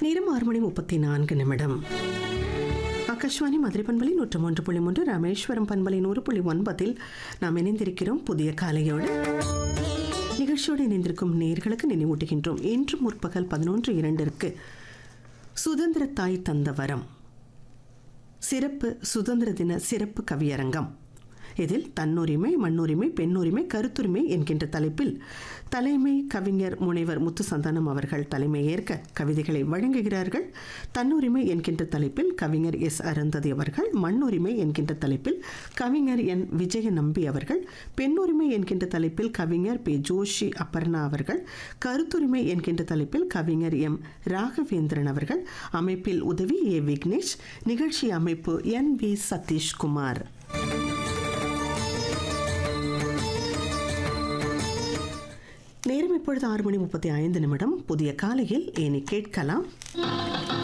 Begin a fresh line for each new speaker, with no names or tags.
நேரம் ஆறு மணி முப்பத்தி நான்கு நிமிடம் ஆகாஷ்வாணி மதுரை பண்பலை நூற்று மூன்று புள்ளி மூன்று ராமேஸ்வரம் பண்பலை நூறு புள்ளி ஒன்பதில் நாம் இணைந்திருக்கிறோம் புதிய காலையோடு நிகழ்ச்சியோடு இணைந்திருக்கும் நேர்களுக்கு நினைவூட்டுகின்றோம் இன்று முற்பகல் பதினொன்று இரண்டிற்கு சுதந்திர தாய் தந்த வரம் சிறப்பு சுதந்திர தின சிறப்பு கவியரங்கம் இதில் தன்னுரிமை மண்ணுரிமை பெண்ணுரிமை கருத்துரிமை என்கின்ற தலைப்பில் தலைமை கவிஞர் முனைவர் முத்து சந்தானம் அவர்கள் தலைமை ஏற்க கவிதைகளை வழங்குகிறார்கள் தன்னுரிமை என்கின்ற தலைப்பில் கவிஞர் எஸ் அருந்ததி அவர்கள் மண்ணுரிமை என்கின்ற தலைப்பில் கவிஞர் என் விஜய நம்பி அவர்கள் பெண்ணுரிமை என்கின்ற தலைப்பில் கவிஞர் பி ஜோஷி அப்பர்ணா அவர்கள் கருத்துரிமை என்கின்ற தலைப்பில் கவிஞர் எம் ராகவேந்திரன் அவர்கள் அமைப்பில் உதவி ஏ விக்னேஷ் நிகழ்ச்சி அமைப்பு என் வி சதீஷ்குமார் நேரம் இப்பொழுது ஆறு மணி முப்பத்தி ஐந்து நிமிடம் புதிய காலையில் இனி கேட்கலாம்